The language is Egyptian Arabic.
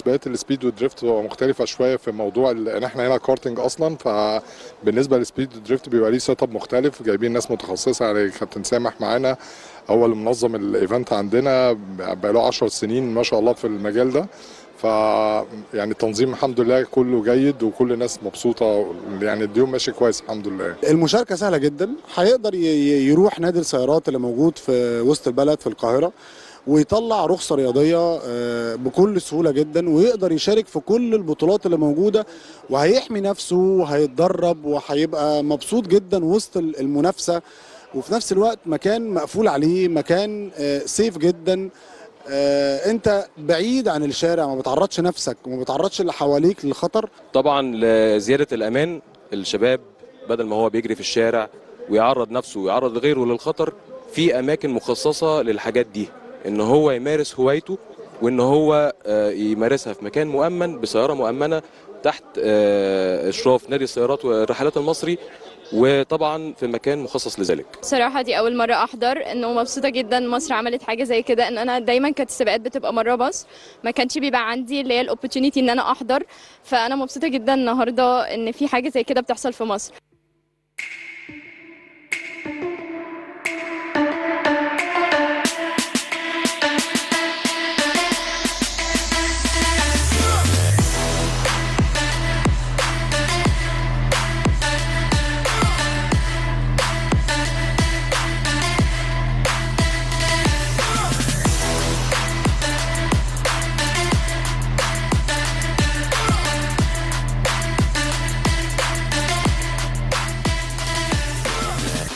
سباقات السبيد والدريفت بتبقى مختلفه شويه في موضوع ال- ان احنا هنا كارتنج اصلا فبالنسبه للسبيد والدريفت بيبقى ليه سيت اب مختلف جايبين ناس متخصصه يعني كابتن سامح معانا هو اللي منظم الايفنت عندنا بقى له 10 سنين ما شاء الله في المجال ده ف يعني التنظيم الحمد لله كله جيد وكل الناس مبسوطه يعني اليوم ماشي كويس الحمد لله المشاركة سهلة جدا هيقدر ي- ي- يروح نادي السيارات اللي موجود في وسط البلد في القاهرة ويطلع رخصة رياضية آه، بكل سهولة جدا ويقدر يشارك في كل البطولات اللي موجودة وهيحمي نفسه وهيتدرب وهيبقى مبسوط جدا وسط ال- المنافسة وفي نفس الوقت مكان مقفول عليه مكان آه، سيف جدا آه، انت بعيد عن الشارع ما بتعرضش نفسك وما بتعرضش اللي حواليك للخطر طبعا لزياده الامان الشباب بدل ما هو بيجري في الشارع ويعرض نفسه ويعرض غيره للخطر في اماكن مخصصه للحاجات دي ان هو يمارس هوايته وان هو آه، يمارسها في مكان مؤمن بسياره مؤمنه تحت آه، اشراف نادي السيارات والرحلات المصري وطبعا في مكان مخصص لذلك صراحة دي أول مرة أحضر إنه مبسوطة جدا مصر عملت حاجة زي كده إن أنا دايما كانت السباقات بتبقى مرة بس ما كانش بيبقى عندي اللي هي الأوبورتونيتي إن أنا أحضر فأنا مبسوطة جدا النهاردة إن في حاجة زي كده بتحصل في مصر